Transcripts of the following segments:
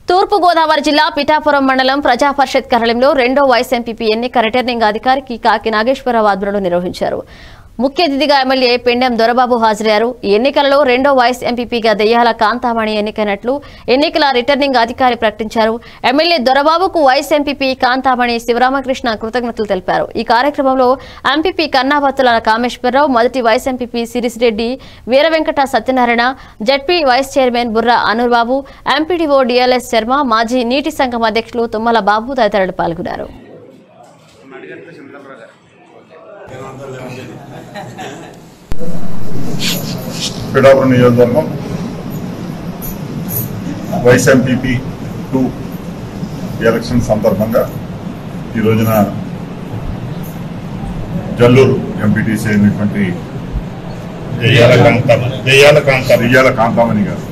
తూర్పు గోదావరి జిల్లా పిఠాపురం మండలం ప్రజా పరిషత్ కార్యాలయంలో రెండో వైస్ ఎంపీపీ ఎన్నిక రిటర్నింగ్ అధికారికి కాకి నాగేశ్వరరావు ఆధ్వర్యంలో నిర్వహించారు ముఖ్య అతిథిగా ఎమ్మెల్యే పెండెం దొరబాబు హాజరయ్యారు ఈ ఎన్నికలలో రెండో వైస్ ఎంపీపీగా దెయ్యాల కాంతామణి ఎన్నికైనట్లు ఎన్నికల రిటర్నింగ్ అధికారి ప్రకటించారు ఎమ్మెల్యే దొరబాబుకు వైస్ ఎంపీపీ కాంతామణి శివరామకృష్ణ కృతజ్ఞతలు తెలిపారు ఈ కార్యక్రమంలో ఎంపీపీ కన్నాబత్తుల కామేశ్వరరావు మొదటి vice MPP Sirisireddy Veeravenkata Satyanarayana ZP vice chairman Burra Anurbabu MPDO DLS Sharma మాజీ నీటి సంఘం అధ్యక్షులు తుమ్మల బాబు తదితరులు పాల్గొన్నారు పిడాపురం నియోజకవర్గం వైస్ ఎంపీపీ టూ ఎలక్షన్ సందర్భంగా ఈ రోజున జల్లూరు ఎంపీటీసీ అయినటువంటి దెయ్యాల కాంతం దెయ్యాల కాంతం దెయ్యాల కాంతామణి గారు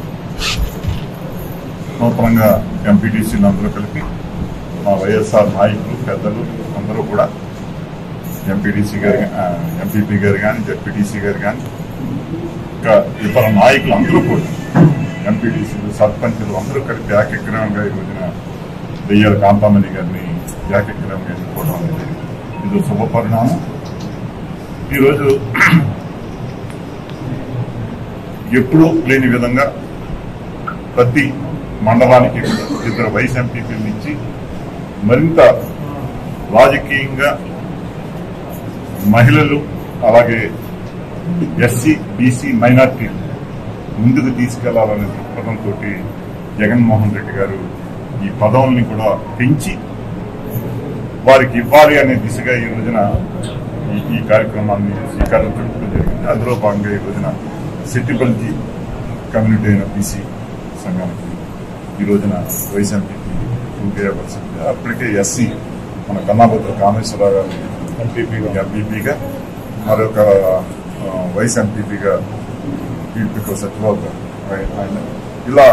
నూతనంగా ఎంపీటీసీలు అందరూ కలిపి మా వైఎస్ఆర్ నాయకులు పెద్దలు అందరూ కూడా ఎంపీటీసీ గారు ఎంపీపీ గారు కానీ జడ్పీటీసీ గారు కానీ ఇంకా ఇతర నాయకులు అందరూ కూడా ఎంపీటీసీలు సర్పంచులు అందరూ కలిపి ఏకగ్రహంగా ఈ రోజున దెయ్యాల కాంతామణి గారిని ఏకగ్రహంగా ఎన్నుకోవడం అనేది ఇది శుభ పరిణామం ఈరోజు ఎప్పుడూ లేని విధంగా ప్రతి మండలానికి కూడా ఇద్దరు వైస్ ఎంపీపీలు ఇచ్చి మరింత రాజకీయంగా మహిళలు అలాగే ఎస్సీ బీసీ మైనార్టీ ముందుకు తీసుకెళ్లాలనే దృక్పథంతో జగన్మోహన్ రెడ్డి గారు ఈ పదవుల్ని కూడా పెంచి వారికి ఇవ్వాలి అనే దిశగా ఈ రోజున ఈ- ఈ కార్యక్రమాన్ని శ్రీకారం చుట్టడం జరిగింది అందులో భాగంగా ఈ రోజున సిట్టిపల్లి కమ్యూనిటీ అయిన బీసీ సంఘానికి ఈ రోజున వైస్ ఎంపీకి చూపేయవలసింది అప్పటికే ఎస్సీ మన కన్నాభద్ర కామేశ్వరరావు గారిని ఎంపీపీగా ఎంపీపీగా మరొక ఆ, వైస్ ఎంపీపీగా పీపీకో సత్యబాబు గారు ఆయన- ఆయన ఇలా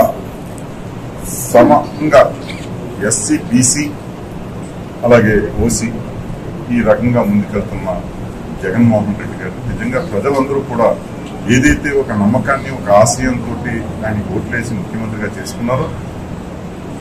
సమంగా ఎస్సీ బీసీ అలాగే ఓసీ ఈ రకంగా ముందుకెళ్తున్న జగన్మోహన్ రెడ్డి గారు నిజంగా ప్రజలందరూ కూడా ఏదైతే ఒక నమ్మకాన్ని ఒక ఆశయంతో ఆయనకి ఓట్లేసి ముఖ్యమంత్రిగా చేసుకున్నారో